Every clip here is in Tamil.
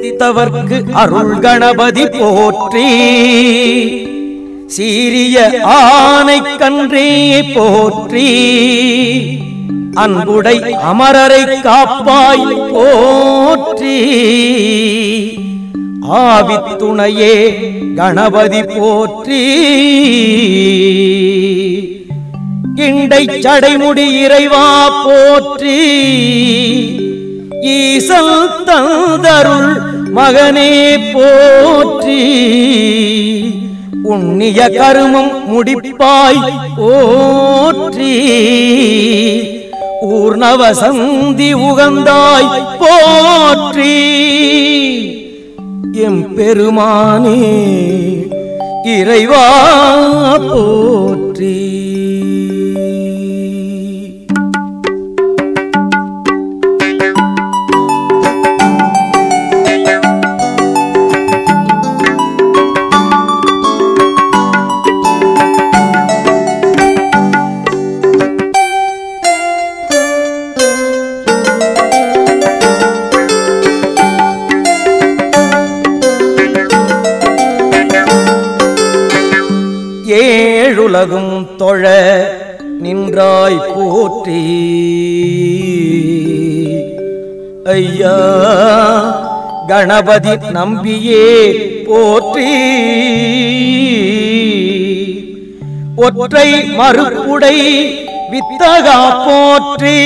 சிந்தித்தவர்க்கு அருள் கணபதி போற்றி சீரிய ஆனை கன்றே போற்றி அன்புடை அமரரை காப்பாய் போற்றி ஆவித்துணையே கணபதி போற்றி இண்டை சடைமுடி இறைவா போற்றி ஈசல் தந்தருள் மகனே போற்றி உண்ணிய கருமம் முடிப்பாய் போற்றி ஊர்ணவ சந்தி உகந்தாய் போற்றி எம் பெருமானே இறைவா போற்றி ஏழுலகும் தொழ நின்றாய் போற்றி ஐயா கணபதி நம்பியே போற்றி ஒற்றை மறுப்புடை வித்தகா போற்றி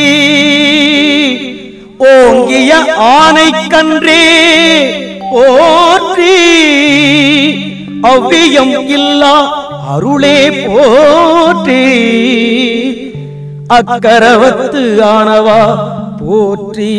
ஓங்கிய ஆனை கன்றே போற்றி அவ்வியம் இல்லா அருளே போற்றி அக்கரவத்து ஆனவா போற்றி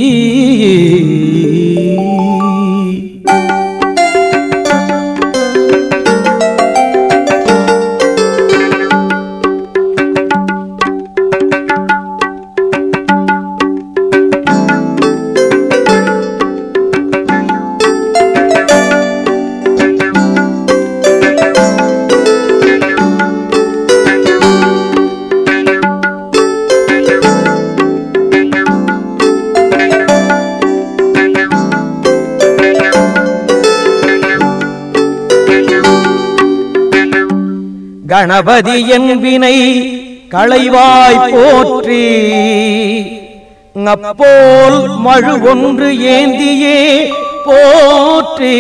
கணபதி என்பினை களைவாய் போற்றி அப்போல் மழு ஒன்று ஏந்தியே போற்றி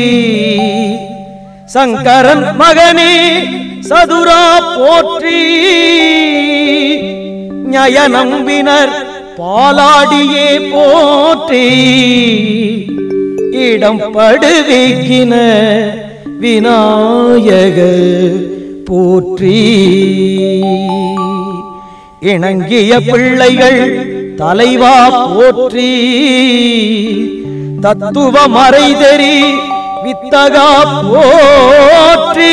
சங்கரன் மகனே சதுரா போற்றி ஞய நம்பினர் பாலாடியே போற்றி இடம் படுவிக்கின விநாயக போற்றி இணங்கிய பிள்ளைகள் தலைவா போற்றி தத்துவ மறைதெறி வித்தகா போற்றி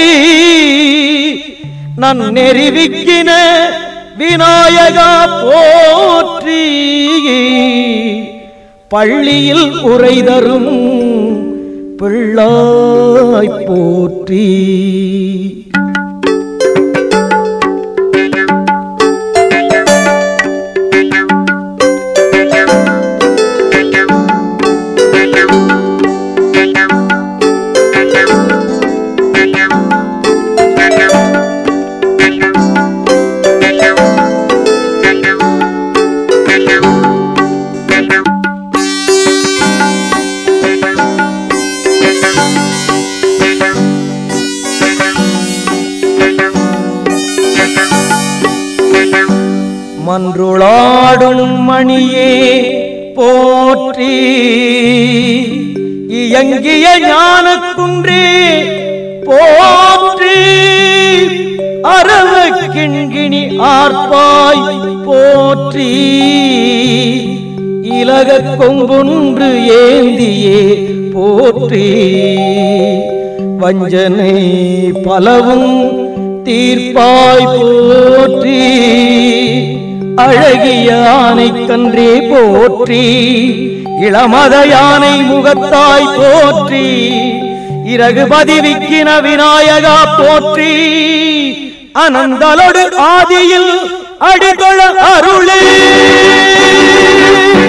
நன்னெறிவிக்கின விநாயகா போற்றி பள்ளியில் உரை தரும் பிள்ளாய் போற்றி மன்றுளாடும் மணியே போற்றி இயங்கிய ஞானக்குன்றே போற்றி அரவ கிண்கிணி ஆர்ப்பாய் போற்றி இலக கொங்குன்று ஏந்தியே போற்றி வஞ்சனை பலவும் தீர்ப்பாய் போற்றி அழகிய யானை கன்றே போற்றி இளமத யானை முகத்தாய் போற்றி இறகு பதிவிக்கின விநாயகா போற்றி அனந்தலொடு ஆதியில் அடிதொழ அருளே